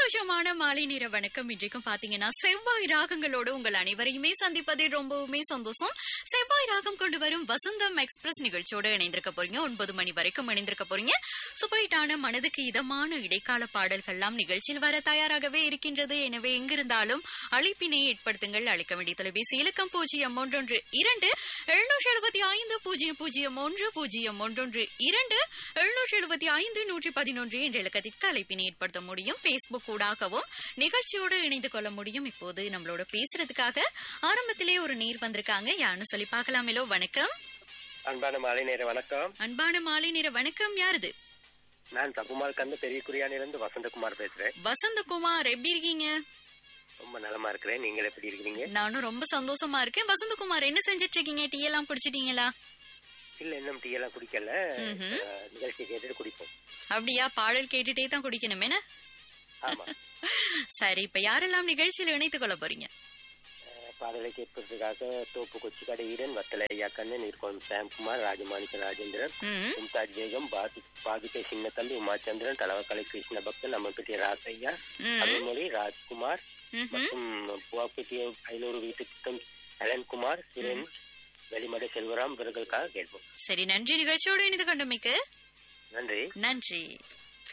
சந்தோஷமான மாலை நேர வணக்கம் இன்றைக்கும் பாத்தீங்கன்னா செவ்வாய் ராகங்களோடு உங்கள் அனைவரையுமே சந்திப்பது ரொம்பவுமே சந்தோஷம் செவ்வாய் ராகம் கொண்டு வரும் வசந்தம் எக்ஸ்பிரஸ் நிகழ்ச்சியோட இணைந்திருக்க போறீங்க ஒன்பது மணி வரைக்கும் இணைந்திருக்க போறீங்க சுபைட்டான மனதுக்கு இதமான இடைக்கால பாடல்கள்லாம் நிகழ்ச்சியில் வர தயாராகவே இருக்கின்றது எனவே எங்கிருந்தாலும் அழைப்பினை ஏற்படுத்துங்கள் அழைக்க வேண்டிய தொலைபேசி இலக்கம் பூஜ்ஜியம் ஒன்றொன்று இரண்டு எழுநூற்றி எழுபத்தி ஐந்து பூஜ்ஜியம் பூஜ்ஜியம் ஒன்று பூஜ்ஜியம் ஒன்றொன்று இரண்டு எழுநூற்றி எழுபத்தி ஐந்து நூற்றி பதினொன்று என்ற இலக்கத்திற்கு அழைப்பினை ஏற்படுத்த முடியும் பேஸ்புக் ஊடாகவும் நிகழ்ச்சியோடு இணைந்து கொள்ள முடியும் இப்போது நம்மளோட பேசுறதுக்காக ஆரம்பத்திலே ஒரு நீர் வந்திருக்காங்க யாருன்னு சொல்லி பார்க்கலாமேலோ வணக்கம் அன்பான மாலை நேர வணக்கம் அன்பான மாலை நேர வணக்கம் யாருது நான் தப்புமால் கந்து பெரிய குறியானிலிருந்து வசந்தகுமார் பேசுறேன் வசந்தகுமார் எப்படி இருக்கீங்க ரொம்ப நலமா இருக்கிறேன் நீங்கள் எப்படி இருக்கிறீங்க நானும் ரொம்ப சந்தோஷமா இருக்கேன் வசந்தகுமார் என்ன செஞ்சிட்டு இருக்கீங்க டீ எல்லாம் குடிச்சிட்டீங்களா இல்ல இன்னும் டீ எல்லாம் குடிக்கல ம்ஹும். அஹ், நிகழ்ச்சி கேட்டுட்டு குடிப்போம் அப்படியா பாடல் கேட்டுட்டே தான் குடிக்கணும் என்ன ஆமா சரி இப்ப யாரெல்லாம் நிகழ்ச்சியில இணைத்துக் கொள்ள போறீங்க அஹ், பாடலை கேட்பதற்காக தோப்பு கொச்சிக்கடை ஈடன் வத்தலை ஐயாக்கண்ணன் நீர்கோளம் சாம்குமார் ராஜமாணிக்க ராஜேந்திரன் ம் மும்தாஜ் பேகம் பாது பாதுகை சின்னத்தம்பி உமாச்சந்திரன் தலவக்கலை கிருஷ்ண பக்தன் நம்மப்பட்டி ராசையா ம். அருள்மொழி ராஜ்குமார் ம்ஹும். மற்றும் புவாப்பட்டி ஐநூறு வீட்டு திட்டம் அலன்குமார் சிரன் வெளிமடை செல்வராம் இவர்களுக்காக கேட்போம் சரி நன்றி நிகழ்ச்சியோடு இணைந்து கொண்டமைக்கு நன்றி நன்றி